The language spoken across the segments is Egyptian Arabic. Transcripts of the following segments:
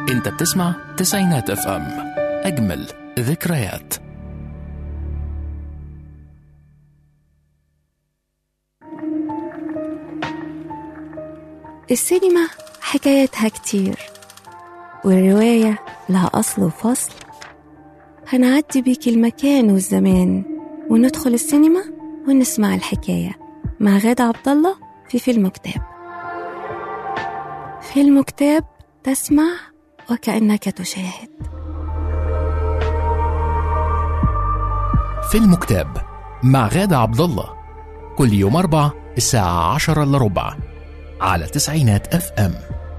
انت بتسمع تسعينات اف ام اجمل ذكريات السينما حكايتها كتير والرواية لها أصل وفصل هنعدي بيك المكان والزمان وندخل السينما ونسمع الحكاية مع غادة عبد الله في فيلم كتاب فيلم كتاب تسمع وكأنك تشاهد فيلم كتاب مع غادة عبد الله كل يوم أربع الساعة عشرة إلا ربع على تسعينات اف ام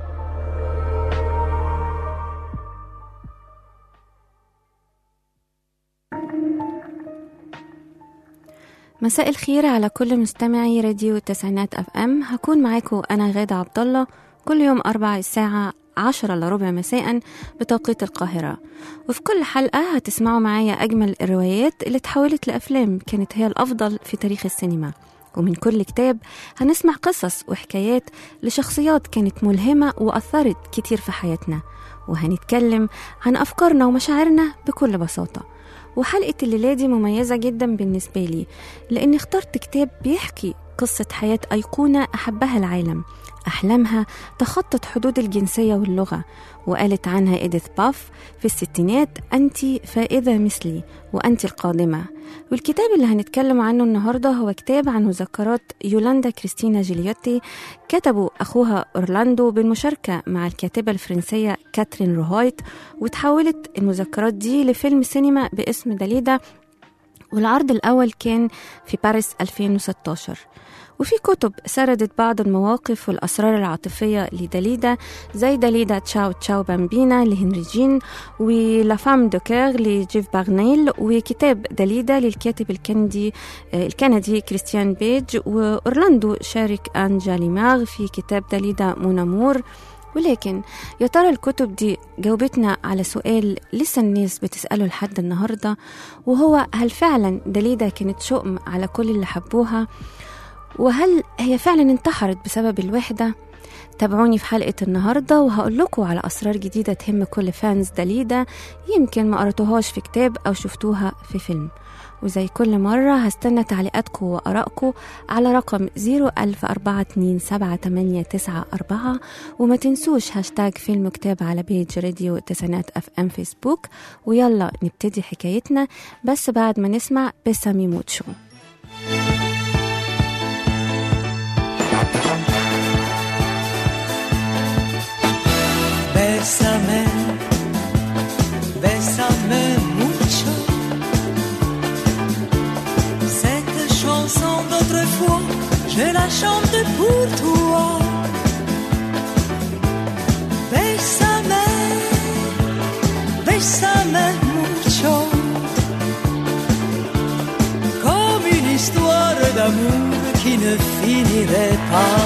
مساء الخير على كل مستمعي راديو التسعينات اف ام هكون معاكم انا غادة عبد الله كل يوم أربع الساعة عشرة إلا ربع مساء بتوقيت القاهرة وفي كل حلقة هتسمعوا معايا أجمل الروايات اللي اتحولت لأفلام كانت هي الأفضل في تاريخ السينما ومن كل كتاب هنسمع قصص وحكايات لشخصيات كانت ملهمة وأثرت كتير في حياتنا وهنتكلم عن أفكارنا ومشاعرنا بكل بساطة وحلقة الليلة دي مميزة جدا بالنسبة لي لأني اخترت كتاب بيحكي قصة حياة أيقونة أحبها العالم أحلامها تخطت حدود الجنسية واللغة وقالت عنها إيديث باف في الستينات أنت فائدة مثلي وأنت القادمة والكتاب اللي هنتكلم عنه النهاردة هو كتاب عن مذكرات يولاندا كريستينا جيليوتي كتبه أخوها أورلاندو بالمشاركة مع الكاتبة الفرنسية كاترين روهايت وتحولت المذكرات دي لفيلم سينما باسم داليدا والعرض الأول كان في باريس 2016 وفي كتب سردت بعض المواقف والأسرار العاطفية لداليدا زي داليدا تشاو تشاو بامبينا لهنري جين ولا فام دو كير لجيف باغنيل وكتاب داليدا للكاتب الكندي الكندي كريستيان بيج وأورلاندو شارك أن جاليماغ في كتاب داليدا مونامور ولكن يا ترى الكتب دي جاوبتنا على سؤال لسه الناس بتسأله لحد النهاردة وهو هل فعلا داليدا كانت شؤم على كل اللي حبوها وهل هي فعلا انتحرت بسبب الوحدة؟ تابعوني في حلقة النهاردة وهقول لكم على أسرار جديدة تهم كل فانز داليدا يمكن ما قرأتوهاش في كتاب أو شفتوها في فيلم وزي كل مرة هستنى تعليقاتكم وآرائكم على رقم 014278994 وما تنسوش هاشتاج فيلم كتاب على بيج راديو تسعينات اف ام فيسبوك ويلا نبتدي حكايتنا بس بعد ما نسمع بسامي موتشو Bésame, bésame mucho. Cette chanson d'autrefois, je la chante pour toi. Bésame, bésame mucho. Comme une histoire d'amour qui ne finirait pas.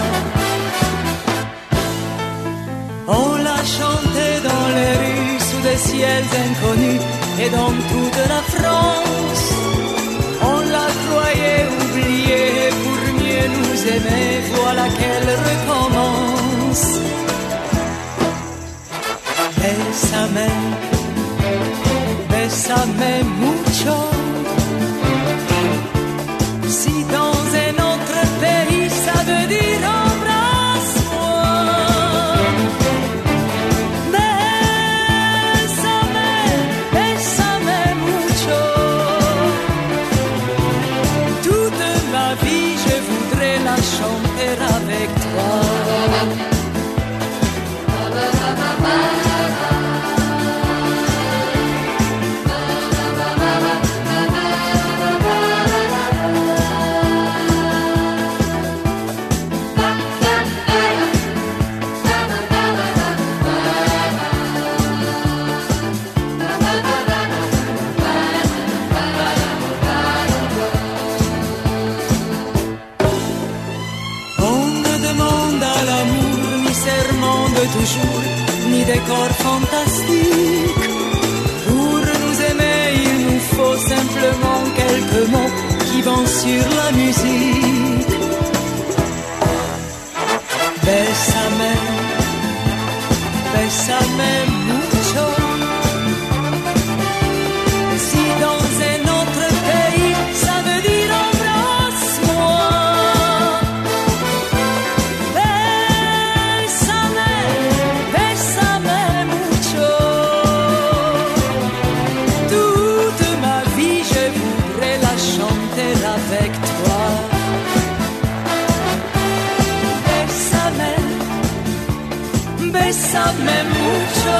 On l'a chanté dans les rues sous des ciels inconnus et dans toute la France. On la croyait oubliée pour mieux nous aimer, voilà qu'elle recommence. Bésame, bésame mucho. Si dans un autre pays ça veut dire embrasse-moi. Bésame, bésame mucho. Toute ma vie, je voudrais la chanter avec toi. On ne demande à l'amour ni serment de toujours, ni décor fantastique. Pour nous aimer, il nous faut simplement quelques mots qui vont sur la musique. Bésame, bésame bésame mucho.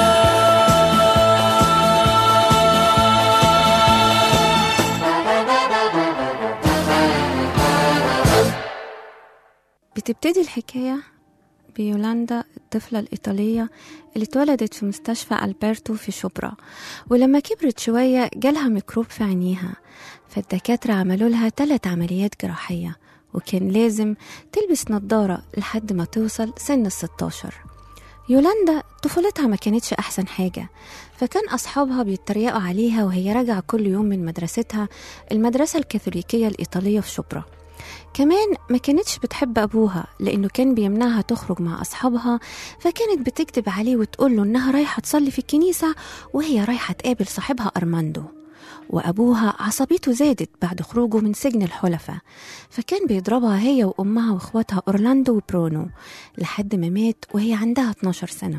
بتبتدي الحكاية بيولاندا الطفلة الإيطالية اللي اتولدت في مستشفى ألبرتو في شبرا ولما كبرت شوية جالها ميكروب في عينيها فالدكاترة عملوا لها ثلاث عمليات جراحية وكان لازم تلبس نظارة لحد ما توصل سن الستاشر يولاندا طفولتها ما كانتش أحسن حاجة فكان أصحابها بيتريقوا عليها وهي راجعة كل يوم من مدرستها المدرسة الكاثوليكية الإيطالية في شبرا كمان ما كانتش بتحب أبوها لأنه كان بيمنعها تخرج مع أصحابها فكانت بتكذب عليه وتقول له إنها رايحة تصلي في الكنيسة وهي رايحة تقابل صاحبها أرماندو وأبوها عصبيته زادت بعد خروجه من سجن الحلفاء فكان بيضربها هي وأمها وإخواتها أورلاندو وبرونو لحد ما مات وهي عندها 12 سنة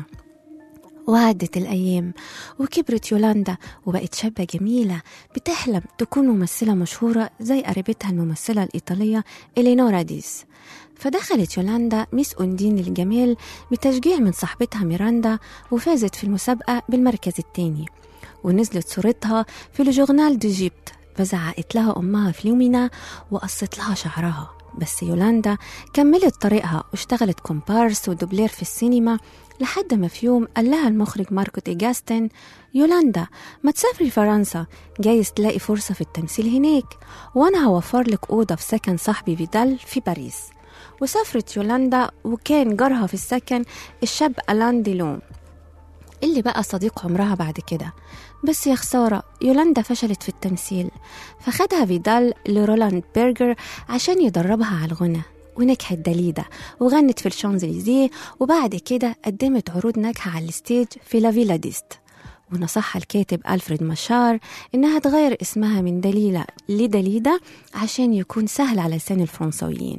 وعدت الأيام وكبرت يولاندا وبقت شابة جميلة بتحلم تكون ممثلة مشهورة زي قريبتها الممثلة الإيطالية إلينورا ديس فدخلت يولاندا ميس أوندين للجمال بتشجيع من صاحبتها ميراندا وفازت في المسابقة بالمركز الثاني ونزلت صورتها في الجورنال دي جيبت فزعقت لها أمها فلومينا وقصت لها شعرها بس يولاندا كملت طريقها واشتغلت كومبارس ودوبلير في السينما لحد ما في يوم قال لها المخرج ماركو دي جاستن يولاندا ما تسافري فرنسا جايز تلاقي فرصة في التمثيل هناك وأنا هوفر لك أوضة في سكن صاحبي فيدال في باريس وسافرت يولاندا وكان جارها في السكن الشاب ألان ديلون اللي بقى صديق عمرها بعد كده بس يا خسارة يولاندا فشلت في التمثيل فخدها فيدال لرولاند بيرجر عشان يدربها على الغنى ونجحت دليدا وغنت في الشانزليزيه وبعد كده قدمت عروض ناجحة على الستيج في لافيلا ديست ونصحها الكاتب ألفريد مشار إنها تغير اسمها من دليلة لدليدا عشان يكون سهل على لسان الفرنسويين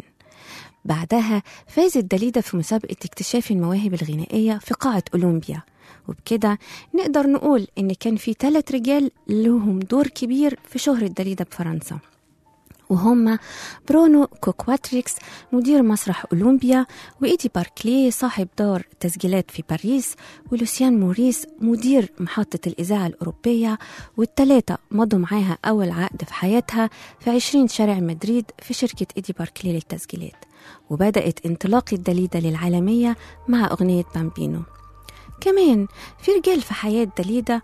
بعدها فازت دليدا في مسابقة اكتشاف المواهب الغنائية في قاعة أولمبيا وبكده نقدر نقول إن كان في ثلاث رجال لهم دور كبير في شهرة دليدا بفرنسا وهم برونو كوكواتريكس مدير مسرح أولمبيا وإيدي باركلي صاحب دار تسجيلات في باريس ولوسيان موريس مدير محطة الإذاعة الأوروبية والتلاتة مضوا معاها أول عقد في حياتها في عشرين شارع مدريد في شركة إيدي باركلي للتسجيلات وبدأت انطلاقة داليدا للعالمية مع أغنية بامبينو كمان في رجال في حياة داليدا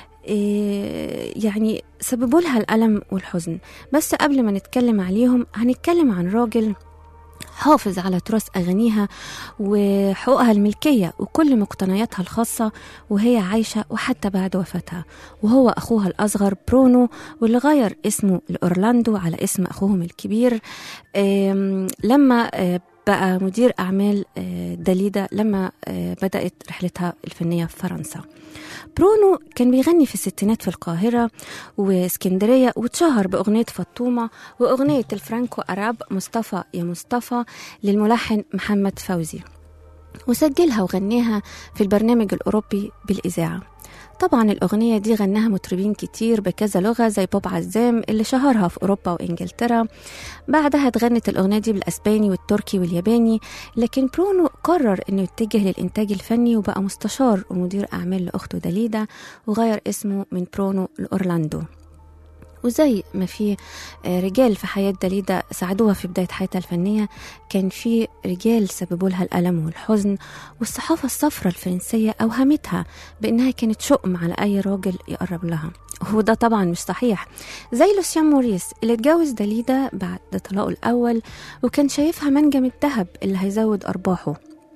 إيه يعني سببوا لها الألم والحزن بس قبل ما نتكلم عليهم هنتكلم عن راجل حافظ على تراث أغانيها وحقوقها الملكية وكل مقتنياتها الخاصة وهي عايشة وحتى بعد وفاتها وهو أخوها الأصغر برونو واللي غير اسمه لأورلاندو على اسم أخوهم الكبير آم، لما آه، بقى مدير أعمال آه، داليدا لما آه، بدأت رحلتها الفنية في فرنسا برونو كان بيغني في الستينات في القاهرة واسكندرية واتشهر بأغنية فطومة وأغنية الفرانكو أراب مصطفى يا مصطفى للملحن محمد فوزي وسجلها وغنيها في البرنامج الأوروبي بالإذاعة طبعا الأغنية دي غناها مطربين كتير بكذا لغة زي بوب عزام اللي شهرها في أوروبا وإنجلترا بعدها اتغنت الأغنية دي بالأسباني والتركي والياباني لكن برونو قرر إنه يتجه للإنتاج الفني وبقى مستشار ومدير أعمال لأخته داليدا وغير اسمه من برونو لأورلاندو وزي ما في آه، رجال في حياة داليدا ساعدوها في بداية حياتها الفنية كان في رجال سببوا لها الألم والحزن والصحافة الصفراء الفرنسية أوهمتها بأنها كانت شؤم على أي راجل يقرب لها وده طبعا مش صحيح زي لوسيان موريس اللي اتجوز داليدا بعد طلاقه الأول وكان شايفها منجم الذهب اللي هيزود أرباحه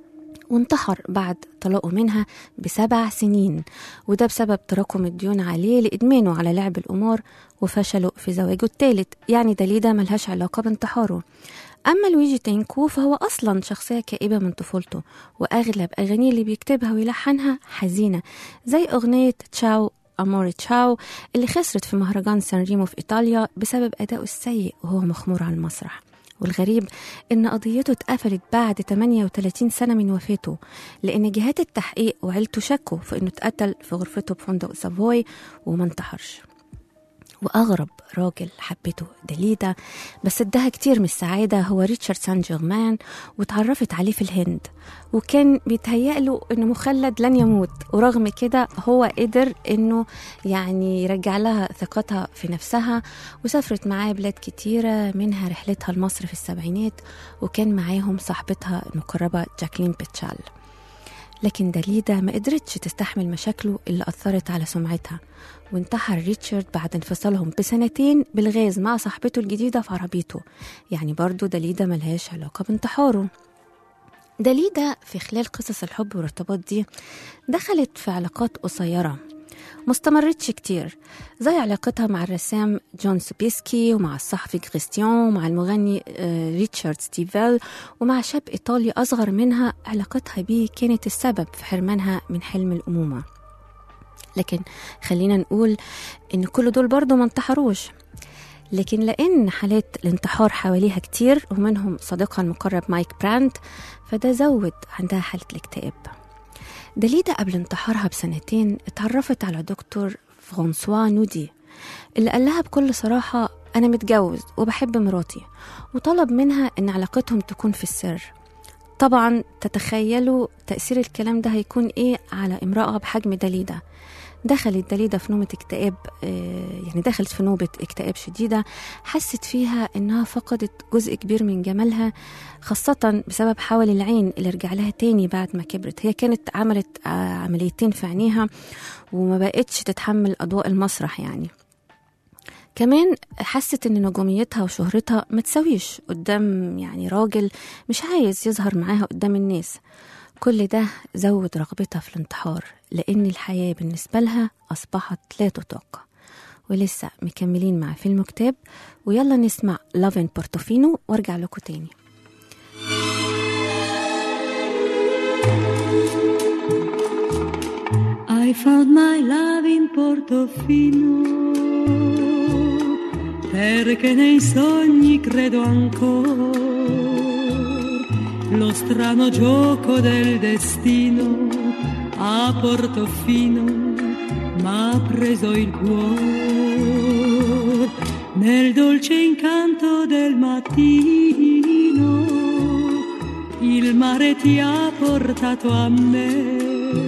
وانتحر بعد طلاقه منها بسبع سنين وده بسبب تراكم الديون عليه لإدمانه على لعب القمار وفشله في زواجه الثالث يعني داليدا ملهاش علاقة بانتحاره أما لويجي تينكو فهو أصلا شخصية كئيبة من طفولته وأغلب أغانيه اللي بيكتبها ويلحنها حزينة زي أغنية تشاو أمور تشاو اللي خسرت في مهرجان سان ريمو في إيطاليا بسبب أدائه السيء وهو مخمور على المسرح والغريب إن قضيته اتقفلت بعد 38 سنة من وفاته لأن جهات التحقيق وعيلته شكوا في إنه اتقتل في غرفته بفندق سافوي وما انتحرش وأغرب راجل حبته داليدا بس اداها كتير من السعادة هو ريتشارد سان جيرمان واتعرفت عليه في الهند وكان بيتهيأله انه مخلد لن يموت ورغم كده هو قدر انه يعني يرجع لها ثقتها في نفسها وسافرت معاه بلاد كتيرة منها رحلتها لمصر في السبعينات وكان معاهم صاحبتها المقربة جاكلين بيتشال لكن داليدا ما قدرتش تستحمل مشاكله اللي أثرت على سمعتها وانتحر ريتشارد بعد انفصالهم بسنتين بالغاز مع صاحبته الجديدة في عربيته يعني برضو داليدا ملهاش علاقة بانتحاره داليدا في خلال قصص الحب والارتباط دي دخلت في علاقات قصيرة مستمرتش كتير زي علاقتها مع الرسام جون سوبيسكي ومع الصحفي كريستيان ومع المغني آه، ريتشارد ستيفيل ومع شاب إيطالي أصغر منها علاقتها بيه كانت السبب في حرمانها من حلم الأمومة لكن خلينا نقول إن كل دول برضو ما انتحروش لكن لأن حالات الانتحار حواليها كتير ومنهم صديقها المقرب مايك براند فده زود عندها حالة الاكتئاب داليدا قبل انتحارها بسنتين اتعرفت على دكتور فرانسوا نودي اللي قال لها بكل صراحة أنا متجوز وبحب مراتي وطلب منها إن علاقتهم تكون في السر طبعا تتخيلوا تأثير الكلام ده هيكون إيه على امرأة بحجم داليدا دخلت داليدا في نوبة اكتئاب آه، يعني دخلت في نوبة اكتئاب شديدة حست فيها إنها فقدت جزء كبير من جمالها خاصة بسبب حول العين اللي رجع لها تاني بعد ما كبرت هي كانت عملت آه، عمليتين في عينيها وما بقتش تتحمل أضواء المسرح يعني كمان حست ان نجوميتها وشهرتها ما تساويش قدام يعني راجل مش عايز يظهر معاها قدام الناس كل ده زود رغبتها في الانتحار لان الحياة بالنسبة لها اصبحت لا تطاق ولسه مكملين مع فيلم كتاب ويلا نسمع لافين بورتوفينو وارجع لكم تاني I found my love in Portofino perché nei sogni credo ancora lo strano gioco del destino a Portofino m'ha preso il cuore nel dolce incanto del mattino il mare ti ha portato a me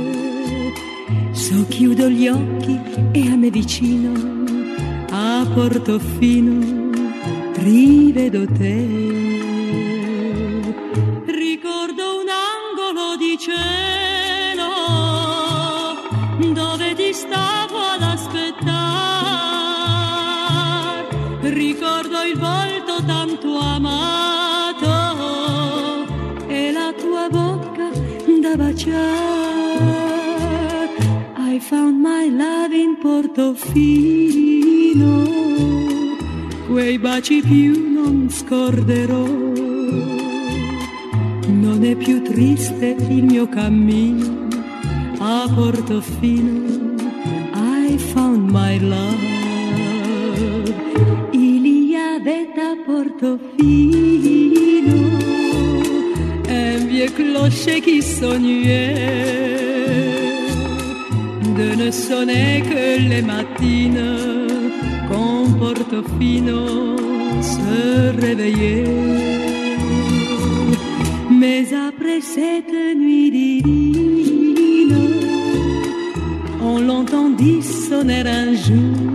So chiudo gli occhi e a me vicino, a Portofino, rivedo te. Ricordo un angolo di cielo dove ti stavo ad aspettare. Ricordo il volto tanto amato e la tua bocca da baciare. I found my love in Portofino, quei baci più non scorderò. Non è più triste il mio cammino a Portofino. I found my love. Il y avait à Portofino un vieux clocher qui sonnait de ne sonner que les matines quand Portofino se réveillait. Mais après cette nuit divine, on l'entendit sonner un jour,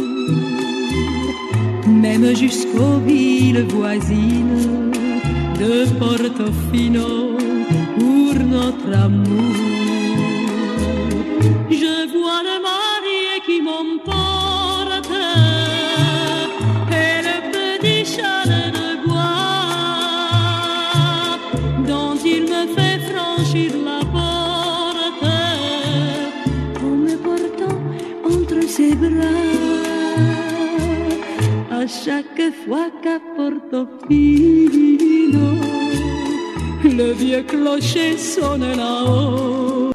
même jusqu'aux villes voisines de Portofino pour notre amour. Je vois le marié qui m'emporte et le petit chalet de bois dont il me fait franchir la porte en me portant entre ses bras. À chaque fois qu'à Portofino le vieux clocher sonne là-haut.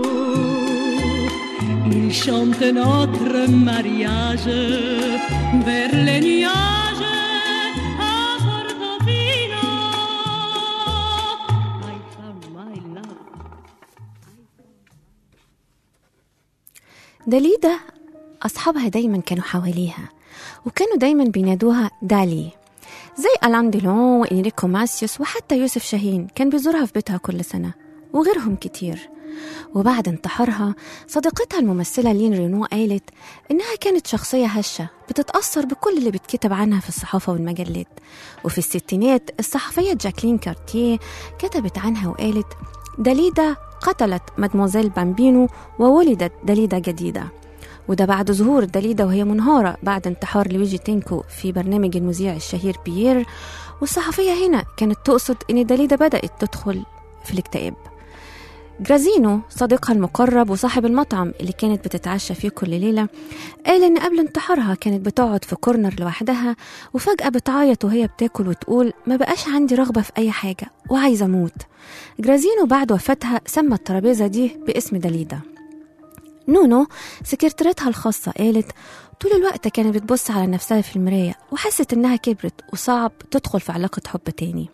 Il chante notre mariage vers les nuages à Portofino. I found my love. داليدا أصحابها دايما كانوا حواليها وكانوا دايما بينادوها دالي زي ألان ديلون وإنريكو ماسيوس وحتى يوسف شاهين كان بيزورها في بيتها كل سنة وغيرهم كتير وبعد انتحارها صديقتها الممثلة لين رينو قالت إنها كانت شخصية هشة بتتأثر بكل اللي بيتكتب عنها في الصحافة والمجلات وفي الستينات الصحفية جاكلين كارتيه كتبت عنها وقالت داليدا قتلت مادموزيل بامبينو وولدت داليدا جديدة وده بعد ظهور داليدا وهي منهارة بعد انتحار لويجي تينكو في برنامج المذيع الشهير بيير والصحفية هنا كانت تقصد إن داليدا بدأت تدخل في الاكتئاب جرازينو صديقها المقرب وصاحب المطعم اللي كانت بتتعشى فيه كل ليلة قال إن قبل انتحارها كانت بتقعد في كورنر لوحدها وفجأة بتعيط وهي بتاكل وتقول ما بقاش عندي رغبة في أي حاجة وعايزة أموت جرازينو بعد وفاتها سمى الترابيزة دي باسم داليدا نونو سكرتيرتها الخاصة قالت طول الوقت كانت بتبص على نفسها في المراية وحست إنها كبرت وصعب تدخل في علاقة حب تاني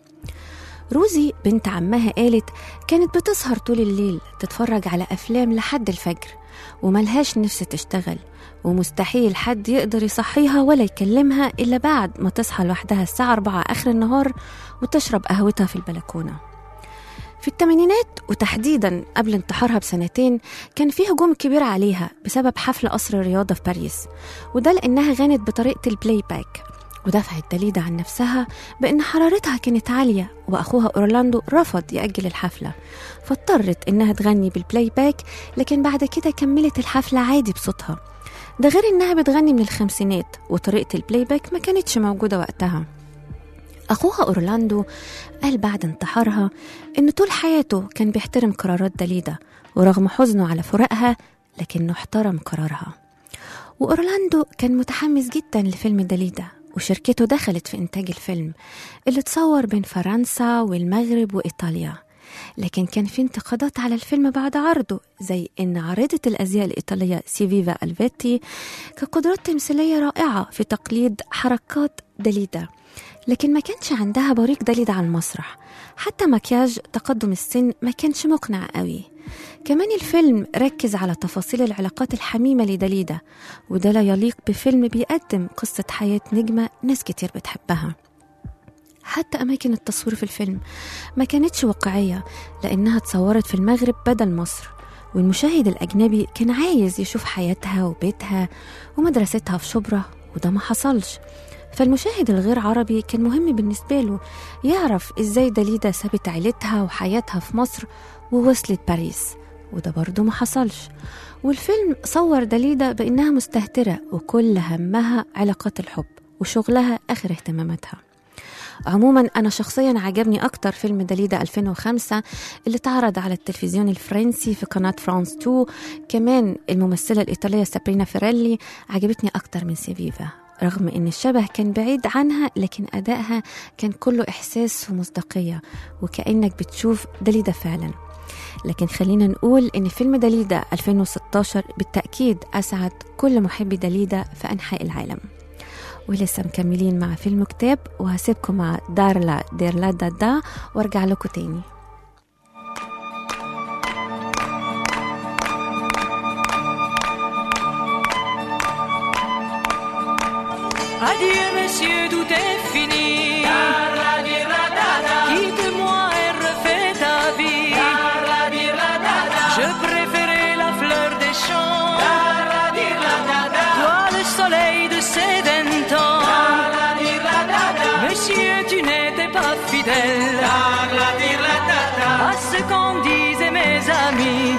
روزي بنت عمها قالت كانت بتسهر طول الليل تتفرج على أفلام لحد الفجر وملهاش نفس تشتغل ومستحيل حد يقدر يصحيها ولا يكلمها إلا بعد ما تصحى لوحدها الساعة 4 آخر النهار وتشرب قهوتها في البلكونة في الثمانينات وتحديدا قبل انتحارها بسنتين كان في هجوم كبير عليها بسبب حفل قصر الرياضة في باريس وده لأنها غنت بطريقة البلاي باك ودفعت داليدا عن نفسها بأن حرارتها كانت عالية وأخوها أورلاندو رفض يأجل الحفلة فاضطرت إنها تغني بالبلاي باك لكن بعد كده كملت الحفلة عادي بصوتها ده غير إنها بتغني من الخمسينات وطريقة البلاي باك ما كانتش موجودة وقتها أخوها أورلاندو قال بعد انتحارها إن طول حياته كان بيحترم قرارات داليدا ورغم حزنه على فراقها لكنه احترم قرارها وأورلاندو كان متحمس جدا لفيلم داليدا وشركته دخلت في إنتاج الفيلم اللي اتصور بين فرنسا والمغرب وإيطاليا لكن كان في انتقادات على الفيلم بعد عرضه زي إن عارضة الأزياء الإيطالية سيفيفا ألفيتي كقدرات تمثيلية رائعة في تقليد حركات داليدا لكن ما كانش عندها بريق داليدا على المسرح حتى مكياج تقدم السن ما كانش مقنع قوي كمان الفيلم ركز على تفاصيل العلاقات الحميمة لداليدا وده لا يليق بفيلم بيقدم قصة حياة نجمة ناس كتير بتحبها حتى أماكن التصوير في الفيلم ما كانتش واقعية لأنها اتصورت في المغرب بدل مصر والمشاهد الأجنبي كان عايز يشوف حياتها وبيتها ومدرستها في شبرا وده ما حصلش فالمشاهد الغير عربي كان مهم بالنسبة له يعرف إزاي داليدا سابت عيلتها وحياتها في مصر ووصلت باريس وده برضه ما حصلش والفيلم صور داليدا بإنها مستهترة وكل همها علاقات الحب وشغلها آخر اهتماماتها عموما أنا شخصيا عجبني أكتر فيلم داليدا 2005 اللي اتعرض على التلفزيون الفرنسي في قناة فرانس 2 كمان الممثلة الإيطالية سابرينا فيريلي عجبتني أكتر من سيفيفا رغم ان الشبه كان بعيد عنها لكن ادائها كان كله احساس ومصداقيه وكانك بتشوف داليدا فعلا لكن خلينا نقول ان فيلم داليدا 2016 بالتاكيد اسعد كل محبي داليدا في انحاء العالم ولسه مكملين مع فيلم كتاب وهسيبكم مع دارلا ديرلا دادا وارجع لكم تاني Adieu monsieur, tout est fini. Quitte-moi et refais ta vie. Je préférais la fleur des champs. Toi, le soleil de ces vingt ans. Monsieur, tu n'étais pas fidèle à ce qu'en disaient mes amis.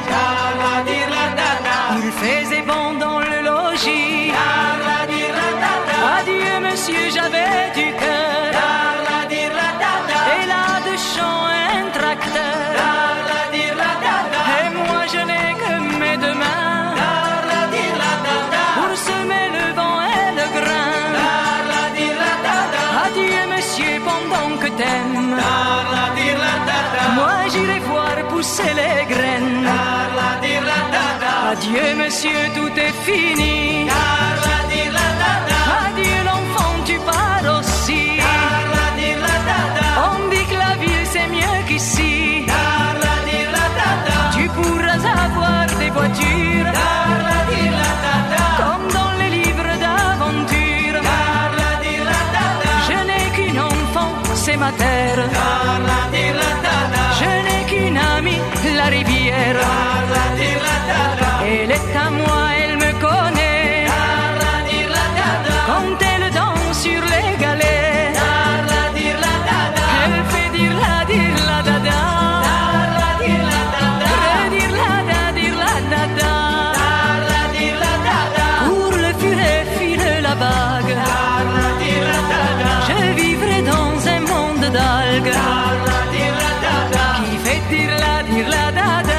Il faisait bon dans le logis. Adieu, monsieur, j'avais du cœur. Et là, de chant, un tracteur. Et moi, je n'ai que mes deux mains. Pour semer le vent et le grain. Adieu, monsieur, pendant que t'aimes. Moi, j'irai voir pousser les graines. Adieu, monsieur, tout est fini. Adieu, l'enfant, tu pars aussi. On dit que la ville, c'est mieux qu'ici. Tu pourras avoir des voitures. Comme dans la rivière. Elle est à moi, elle me connaît. Quand elle danse sur les galets, elle fait dire la dire la da da. Redire la da dire la da da. Pour le furet file la bague. Je vivrai dans un monde d'algues. Qui fait dire la dire la da da.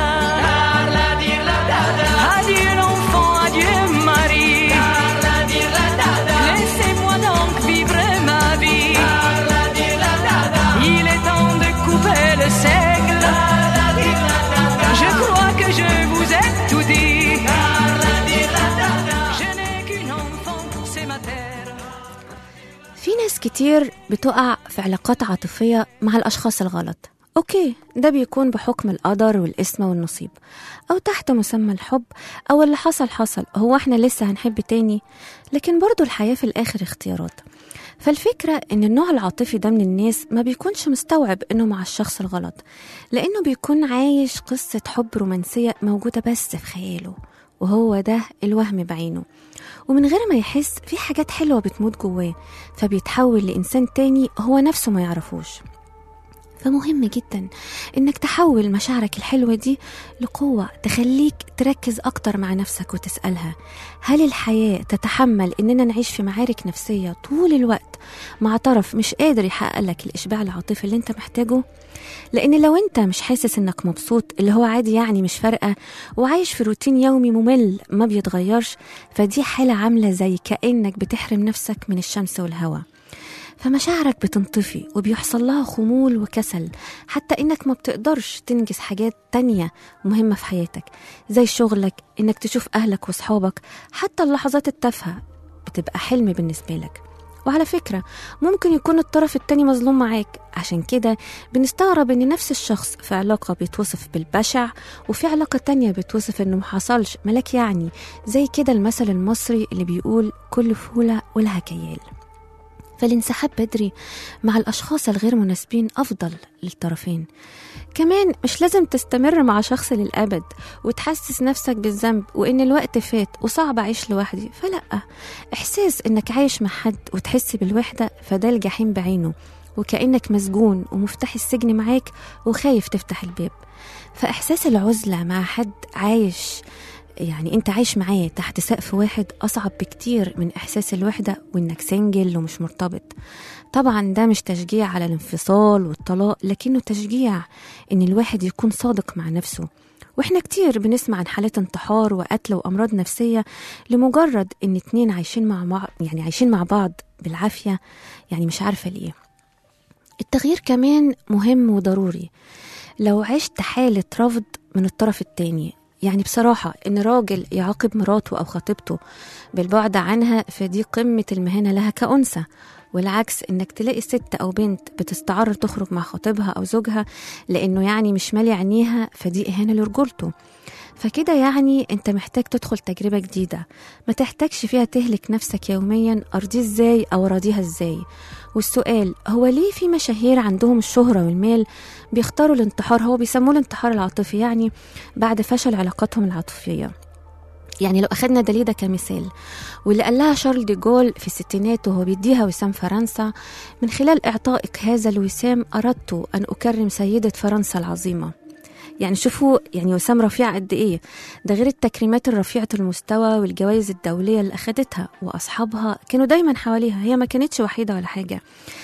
Adieu l'enfant, adieu Marie. Laissez-moi donc vivre ma vie. Il est temps de couper le seigle. Je crois que je vous ai tout dit. Je n'ai qu'une enfant pour c'est ma terre. في ناس كتير بتقع في علاقات عاطفية مع الأشخاص الغلط أوكي ده بيكون بحكم القدر والاسم والنصيب أو تحت مسمى الحب أو اللي حصل حصل هو احنا لسه هنحب تاني لكن برضو الحياة في الآخر اختيارات فالفكرة إن النوع العاطفي ده من الناس ما بيكونش مستوعب إنه مع الشخص الغلط لأنه بيكون عايش قصة حب رومانسية موجودة بس في خياله وهو ده الوهم بعينه ومن غير ما يحس في حاجات حلوة بتموت جواه فبيتحول لإنسان تاني هو نفسه ما يعرفوش فمهم جدا انك تحول مشاعرك الحلوة دي لقوة تخليك تركز اكتر مع نفسك وتسألها هل الحياة تتحمل اننا نعيش في معارك نفسية طول الوقت مع طرف مش قادر يحقق لك الاشباع العاطفي اللي انت محتاجه لان لو انت مش حاسس انك مبسوط اللي هو عادي يعني مش فارقة وعايش في روتين يومي ممل ما بيتغيرش فدي حالة عاملة زي كأنك بتحرم نفسك من الشمس والهواء فمشاعرك بتنطفي وبيحصل لها خمول وكسل حتى انك ما بتقدرش تنجز حاجات تانية مهمة في حياتك زي شغلك انك تشوف اهلك وصحابك حتى اللحظات التافهة بتبقى حلم بالنسبة لك وعلى فكرة ممكن يكون الطرف التاني مظلوم معاك عشان كده بنستغرب ان نفس الشخص في علاقة بيتوصف بالبشع وفي علاقة تانية بيتوصف انه محصلش ملاك يعني زي كده المثل المصري اللي بيقول كل فولة ولها كيال فالانسحاب بدري مع الأشخاص الغير مناسبين أفضل للطرفين كمان مش لازم تستمر مع شخص للأبد وتحسس نفسك بالذنب وإن الوقت فات وصعب أعيش لوحدي فلأ إحساس إنك عايش مع حد وتحس بالوحدة فده الجحيم بعينه وكأنك مسجون ومفتاح السجن معاك وخايف تفتح الباب فإحساس العزلة مع حد عايش يعني انت عايش معاه تحت سقف واحد اصعب بكتير من احساس الوحده وانك سنجل ومش مرتبط طبعا ده مش تشجيع على الانفصال والطلاق لكنه تشجيع ان الواحد يكون صادق مع نفسه واحنا كتير بنسمع عن حالات انتحار وقتل وامراض نفسيه لمجرد ان اتنين عايشين مع بعض يعني عايشين مع بعض بالعافيه يعني مش عارفه ليه التغيير كمان مهم وضروري لو عشت حالة رفض من الطرف التاني يعني بصراحة إن راجل يعاقب مراته أو خطيبته بالبعد عنها فدي قمة المهانة لها كأنثى والعكس إنك تلاقي ست أو بنت بتستعر تخرج مع خطيبها أو زوجها لأنه يعني مش مالي عينيها فدي إهانة لرجولته فكده يعني انت محتاج تدخل تجربة جديدة ما تحتاجش فيها تهلك نفسك يوميا ارضيه ازاي او اراضيها ازاي والسؤال هو ليه في مشاهير عندهم الشهرة والمال بيختاروا الانتحار هو بيسموه الانتحار العاطفي يعني بعد فشل علاقاتهم العاطفية يعني لو أخدنا داليدا كمثال واللي قال لها شارل دي جول في الستينات وهو بيديها وسام فرنسا من خلال إعطائك هذا الوسام أردت أن أكرم سيدة فرنسا العظيمة يعني شوفوا يعني وسام رفيع قد ايه ده غير التكريمات الرفيعة المستوى والجوائز الدولية اللي أخدتها وأصحابها كانوا دايما حواليها هي ما كانتش وحيدة ولا حاجة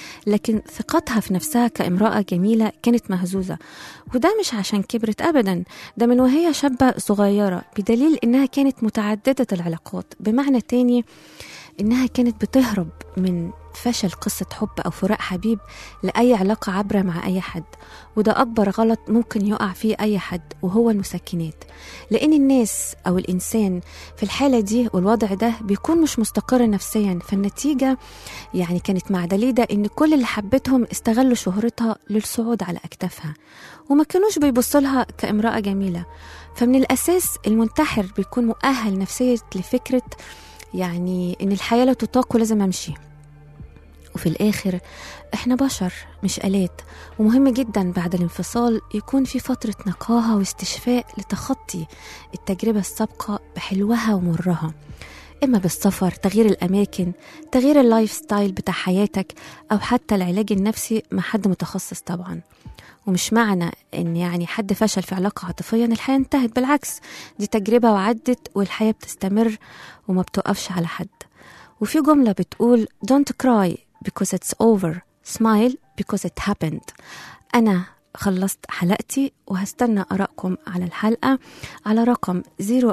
لكن ثقتها في نفسها كامرأة جميلة كانت مهزوزة وده مش عشان كبرت أبدا ده من وهي شابة صغيرة بدليل إنها كانت متعددة العلاقات بمعنى تاني إنها كانت بتهرب من فشل قصة حب أو فراق حبيب لأي علاقة عابرة مع أي حد وده أكبر غلط ممكن يقع فيه أي حد وهو المسكنات لأن الناس أو الإنسان في الحالة دي والوضع ده بيكون مش مستقر نفسيا فالنتيجة يعني كانت مع دليدة إن كل اللي حبتهم استغلوا شهرتها للصعود على أكتافها وما كانوش بيبصوا لها كامرأة جميلة فمن الأساس المنتحر بيكون مؤهل نفسيا لفكرة يعني إن الحياة لا تطاق ولازم أمشي وفي الآخر إحنا بشر مش آلات ومهم جدا بعد الانفصال يكون في فترة نقاهة واستشفاء لتخطي التجربة السابقة بحلوها ومرها إما بالسفر تغيير الأماكن تغيير اللايف ستايل بتاع حياتك أو حتى العلاج النفسي مع حد متخصص طبعا ومش معنى ان يعني حد فشل في علاقة عاطفية ان الحياة انتهت بالعكس دي تجربة وعدت والحياة بتستمر وما بتوقفش على حد وفي جملة بتقول don't cry because it's over smile because it happened أنا خلصت حلقتي وهستنى آرائكم على الحلقة على رقم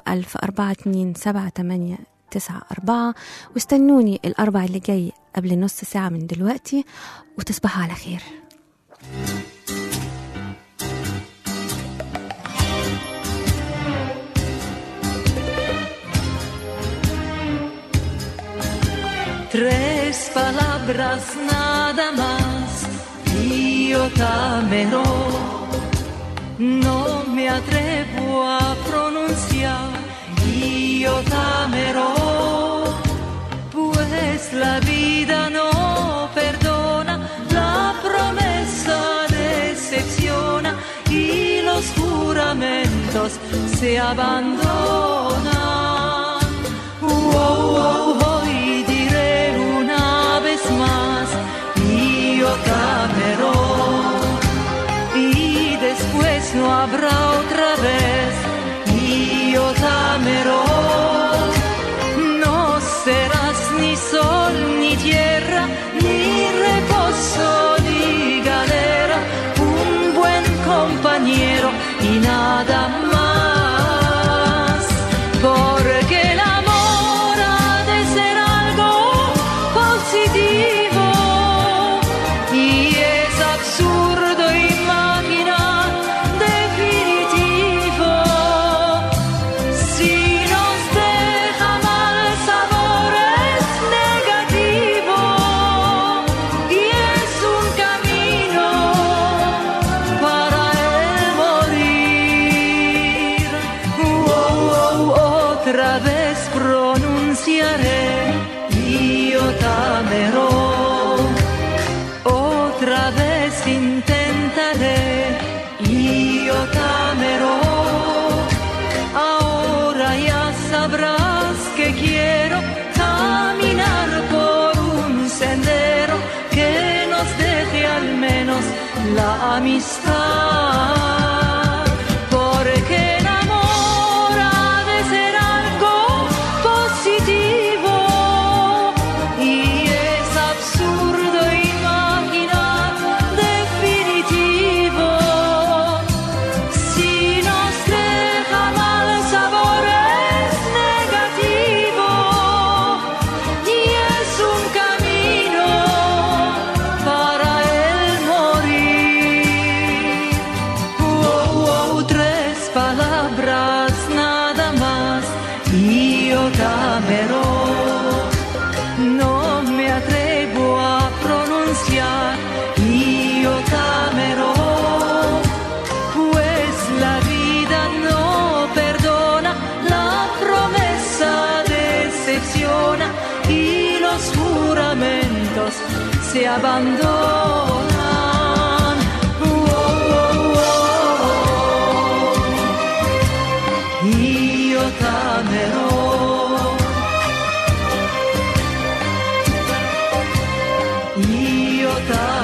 0104278 تسعة أربعة واستنوني الأربع اللي جاي قبل نص ساعة من دلوقتي وتصبحوا على خير Tres palabras nada más y yo tameró. No me atrevo a pronunciar y yo tameró. Pues la vida no perdona, la promesa decepciona y los juramentos se abandonan. Oh, oh, oh, y diré una vez más, y yo cameró. Y después no habrá otra vez, y yo tameró. No serás ni sol ni tierra, ni reposo ni galera, un buen compañero y nada más. Porque el amor ha de ser algo positivo y es absurdo imaginar definitivo. Si nos deja mal sabor es negativo y es un camino para el morir. Oh, oh, otra vez pronunciaré y yo tameró. Otra vez intentaré y yo tameró. Ahora ya sabrás que quiero caminar por un sendero que nos deje al menos la amistad. Porque el amor ha de ser algo positivo y es absurdo imaginar definitivo. Si nos deja mal sabor es negativo y es un camino para el morir. Oh, oh, tres palabras nada más y yo tameró. No me atrevo a pronunciar y yo tameró. Pues la vida no perdona, la promesa decepciona y los juramentos se abandonan. Oh, oh, oh. Y yo tameró. Y yo tameró.